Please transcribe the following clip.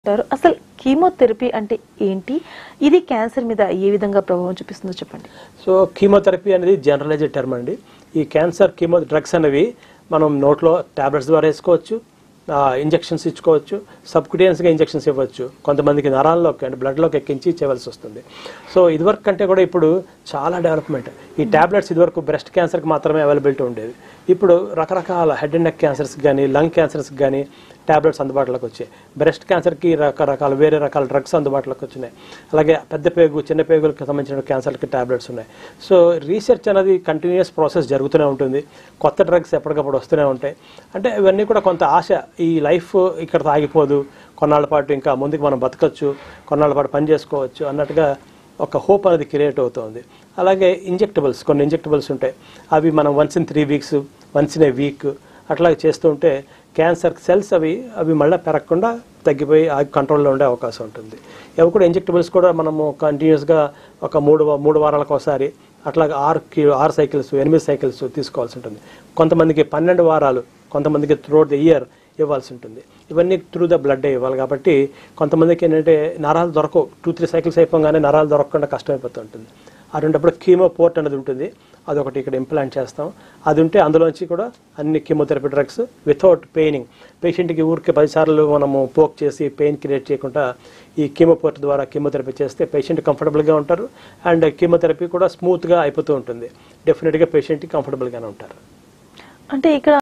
అంటారు అసలు కీమోథెరపీ అంటే ఏంటి ఇది క్యాన్సర్ మీద ఏ విధంగా ప్రభావం చూపిస్తుందో చెప్పండి సో కీమోథెరపీ అనేది జనరలైజ్డ్ టర్మ్ అండి ఈ క్యాన్సర్ కీమో డ్రగ్స్ అనేవి మనం నోట్లో టాబ్లెట్స్ ద్వారా వేసుకోవచ్చు ఇంజెక్షన్స్ ఇచ్చుకోవచ్చు సబ్క్యూటియన్స్గా ఇంజెక్షన్స్ ఇవ్వచ్చు కొంతమందికి నరాల్లోకి అంటే బ్లడ్లోకి ఎక్కించి చేయవలసి వస్తుంది సో ఇదివరకు కంటే కూడా ఇప్పుడు చాలా డెవలప్మెంట్ ఈ టాబ్లెట్స్ ఇదివరకు బ్రెస్ట్ క్యాన్సర్కి మాత్రమే అవైలబిలిటీ ఉండేది ఇప్పుడు రకరకాల హెడ్ అండ్ నెక్ క్యాన్సర్స్కి కానీ లంగ్ క్యాన్సర్స్కి కానీ టాబ్లెట్స్ అందుబాటులోకి వచ్చాయి బ్రెస్ట్ క్యాన్సర్కి రకరకాల వేరే రకాల డ్రగ్స్ అందుబాటులోకి వచ్చినాయి అలాగే పెద్ద పేగు చిన్న పేగులకు సంబంధించిన క్యాన్సర్కి టాబ్లెట్స్ ఉన్నాయి సో రీసెర్చ్ అనేది కంటిన్యూస్ ప్రాసెస్ జరుగుతూనే ఉంటుంది కొత్త డ్రగ్స్ ఎప్పటికప్పుడు వస్తూనే ఉంటాయి అంటే ఇవన్నీ కూడా కొంత ఆశ ఈ లైఫ్ ఇక్కడ ఆగిపోదు కొన్నాళ్ళ పాటు ఇంకా ముందుకు మనం బతకచ్చు కొన్నాళ్ళ పాటు పని చేసుకోవచ్చు అన్నట్టుగా ఒక హోప్ అనేది క్రియేట్ అవుతుంది అలాగే ఇంజెక్టబుల్స్ కొన్ని ఇంజెక్టబుల్స్ ఉంటాయి అవి మనం once in three weeks once in a week అట్లా చేస్తూ ఉంటే క్యాన్సర్ సెల్స్ అవి అవి మళ్ళీ పెరగకుండా తగ్గిపోయి ఆ కంట్రోల్లో ఉండే అవకాశం ఉంటుంది అవి కూడా ఇంజెక్టబుల్స్ కూడా మనము కంటిన్యూస్గా ఒక మూడు వా- మూడు వారాలకు ఒకసారి అట్లా ఆరు కి- ఆరు సైకిల్స్ ఎనిమిది సైకిల్స్ తీసుకోవాల్సి ఉంటుంది కొంతమందికి పన్నెండు వారాలు కొంతమందికి త్రూఅవుట్ ద ఇయర్ ఇవ్వాల్సి ఉంటుంది ఇవన్నీ త్రూ ద బ్లడ్ ఇవ్వాలి కాబట్టి కొంతమందికి ఏంటంటే నరాలు దొరకవు టూ త్రీ సైకిల్స్ అయిపోగానే నరాలు దొరకకుండా కష్టమైపోతూ ఉంటుంది అటువంటిప్పుడు కీమో పోర్ట్ అనేది ఉంటుంది అదొకటి ఇక్కడ ఇంప్లాంట్ చేస్తాం అది ఉంటే అందులోంచి కూడా అన్ని కీమోథెరపీ డ్రగ్స్ వితౌట్ పెయినింగ్ పేషెంట్కి ఊరికే పదిసార్లు మనము పోక్ చేసి పెయిన్ క్రియేట్ చేయకుండా ఈ కీమో పోర్ట్ ద్వారా కీమోథెరపీ చేస్తే పేషెంట్ కంఫర్టబుల్గా ఉంటారు అండ్ కీమోథెరపీ కూడా స్మూత్గా అయిపోతూ ఉంటుంది డెఫినెట్గా పేషెంట్కి కంఫర్టబుల్గానే ఉంటారు అంటే ఇక్కడ